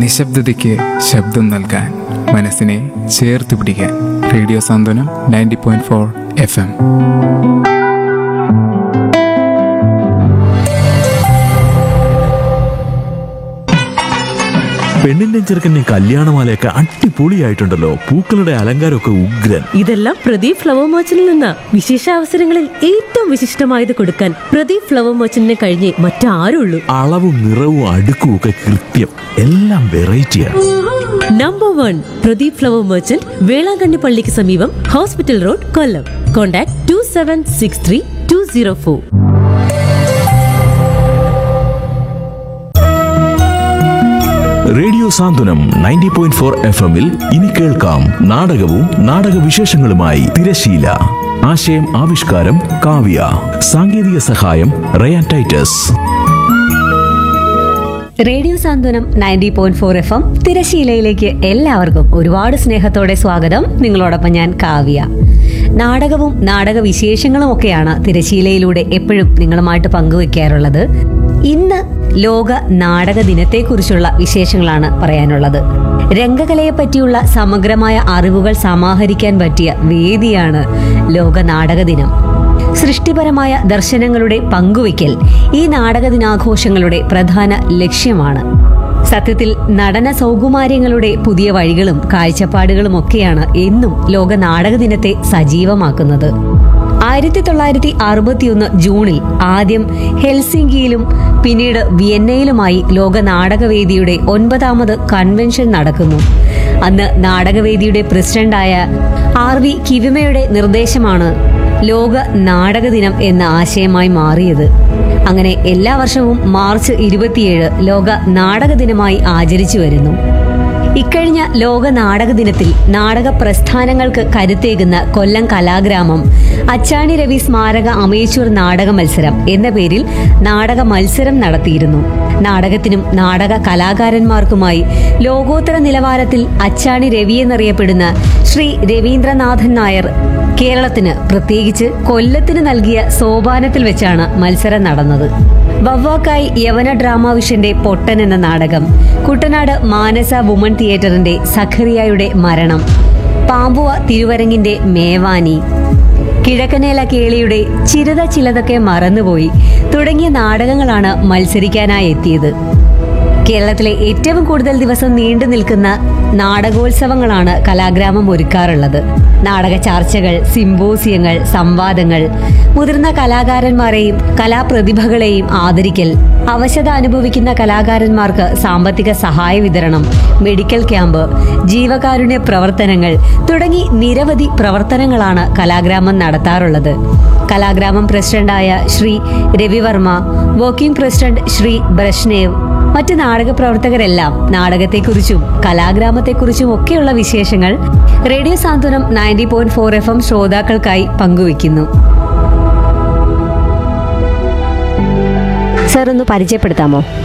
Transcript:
നിശബ്ദതയ്ക്ക് ശബ്ദം നൽകാൻ മനസ്സിനെ ചേർത്ത് പിടിക്കാൻ radio Santhwanam ninety point four F M പെണ്ണിന്റെ ചെറുക്കന്റെ കല്യാണമാലയൊക്കെ അടിപൊളിയായിട്ടുണ്ടല്ലോ പൂക്കളുടെ അലങ്കാരമൊക്കെ ഉഗ്രൻ ഇതെല്ലാം പ്രദീപ് ഫ്ലവർ മർച്ചന്റിൽ നിന്ന് വിശേഷ അവസരങ്ങളിൽ ഏറ്റവും വിശിഷ്ടമായത് കൊടുക്കാൻ പ്രദീപ് ഫ്ലവർ മർച്ചന്റിനെ കഴിഞ്ഞേ മറ്റാരുള്ളൂ അളവും നിറവും അടുക്കും ഒക്കെ കൃത്യം എല്ലാം വെറൈറ്റിയാണ് number one Pradeep flower merchant Velankanni പള്ളിക്ക് സമീപം hospital road Kollam contact two seven six three two zero four radio Santhwanam ninety point four F എമ്മിൽ ഇനി കേൾക്കാം നാടകവും നാടക വിശേഷങ്ങളുമായി തിരശീല ആശയം ആവിഷ്കാരം കാവ്യ സാങ്കേതിക സഹായം Rayan Titus radio Santhwanam ninety point four F M തിരശീലയിലേക്ക് എല്ലാവർക്കും ഒരുപാട് സ്നേഹത്തോടെ സ്വാഗതം നിങ്ങളോടൊപ്പം ഞാൻ കാവ്യ നാടകവും നാടക വിശേഷങ്ങളും ഒക്കെയാണ് തിരശീലയിലൂടെ എപ്പോഴും നിങ്ങളുമായിട്ട് പങ്കുവെക്കാറുള്ളത് ഇന്ന് ലോക നാടക ദിനത്തെക്കുറിച്ചുള്ള വിശേഷങ്ങളാണ് പറയാനുള്ളത് രംഗകലയെ പറ്റിയുള്ള സമഗ്രമായ അറിവുകൾ സമാഹരിക്കാൻ പറ്റിയ വേദിയാണ് ലോക നാടക ദിനം സൃഷ്ടിപരമായ ദർശനങ്ങളുടെ പങ്കുവയ്ക്കൽ ഈ നാടക ദിനാഘോഷങ്ങളുടെ പ്രധാന ലക്ഷ്യമാണ് സത്യത്തിൽ നടന സൗകുമാര്യങ്ങളുടെ പുതിയ വഴികളും കാഴ്ചപ്പാടുകളും ഒക്കെയാണ് എന്നും ലോക നാടക ദിനത്തെ സജീവമാക്കുന്നത് ആയിരത്തി തൊള്ളായിരത്തി അറുപത്തിയൊന്ന് ജൂണിൽ ആദ്യം ഹെൽസിംകിയിലും പിന്നീട് വിയന്നയിലുമായി ലോക നാടകവേദിയുടെ ഒൻപതാമത് കൺവെൻഷൻ നടക്കുന്നു അന്ന് നാടകവേദിയുടെ പ്രസിഡന്റായ ആർ വി കിവിമയുടെ നിർദ്ദേശമാണ് ലോക നാടക ദിനം എന്ന ആശയമായി മാറിയത് അങ്ങനെ എല്ലാ വർഷവും മാർച്ച് ഇരുപത്തിയേഴ് ലോക നാടക ദിനമായി ആചരിച്ചു വരുന്നു ഇക്കഴിഞ്ഞ ലോക നാടക ദിനത്തിൽ നാടക പ്രസ്ഥാനങ്ങൾക്ക് കരുത്തേകുന്ന കൊല്ലം കലാഗ്രാമം അച്ചാണി രവി സ്മാരക അമേച്വർ നാടക മത്സരം എന്ന പേരിൽ നാടക മത്സരം നടത്തിയിരുന്നു നാടകത്തിനും നാടക കലാകാരന്മാർക്കുമായി ലോകോത്തര നിലവാരത്തിൽ അച്ചാണി രവി എന്നറിയപ്പെടുന്ന ശ്രീ രവീന്ദ്രനാഥൻ നായർ കേരളത്തിന് പ്രത്യേകിച്ച് കൊല്ലത്തിന് നൽകിയ സോപാനത്തിൽ വെച്ചാണ് മത്സരം നടന്നത് വവ്വാക്കായി യവന ഡ്രാമ വിഷന്റെ പൊട്ടൻ എന്ന നാടകം കുട്ടനാട് മാനസ വുമൺ തിയേറ്ററിന്റെ സഖറിയായുടെ മരണം പാമ്പുവ തിരുവരങ്ങിന്റെ മേവാനി കിഴക്കനേല കേളിയുടെ ചിരത ചിലതൊക്കെ മറന്നുപോയി തുടങ്ങിയ നാടകങ്ങളാണ് മത്സരിക്കാനായി എത്തിയത് കേരളത്തിലെ ഏറ്റവും കൂടുതൽ ദിവസം നീണ്ടു നിൽക്കുന്ന നാടകോത്സവങ്ങളാണ് കലാഗ്രാമം ഒരുക്കാറുള്ളത് നാടക ചർച്ചകൾ സിംബോസിയങ്ങൾ സംവാദങ്ങൾ മുതിർന്ന കലാകാരന്മാരെയും കലാപ്രതിഭകളെയും ആദരിക്കൽ അവശത അനുഭവിക്കുന്ന കലാകാരന്മാർക്ക് സാമ്പത്തിക സഹായ വിതരണം മെഡിക്കൽ ക്യാമ്പ് ജീവകാരുണ്യ പ്രവർത്തനങ്ങൾ തുടങ്ങി നിരവധി പ്രവർത്തനങ്ങളാണ് കലാഗ്രാമം നടത്താറുള്ളത് കലാഗ്രാമം പ്രസിഡന്റായ Sri Ravivarma working president Sri Brezhnev മറ്റ് നാടക പ്രവർത്തകരെല്ലാം നാടകത്തെക്കുറിച്ചും കലാഗ്രാമത്തെക്കുറിച്ചും ഒക്കെയുള്ള വിശേഷങ്ങൾ radio Santhwanam ninety point four F M ശ്രോതാക്കൾക്കായി പങ്കുവയ്ക്കുന്നു സർ ഒന്ന് പരിചയപ്പെടുത്താമോ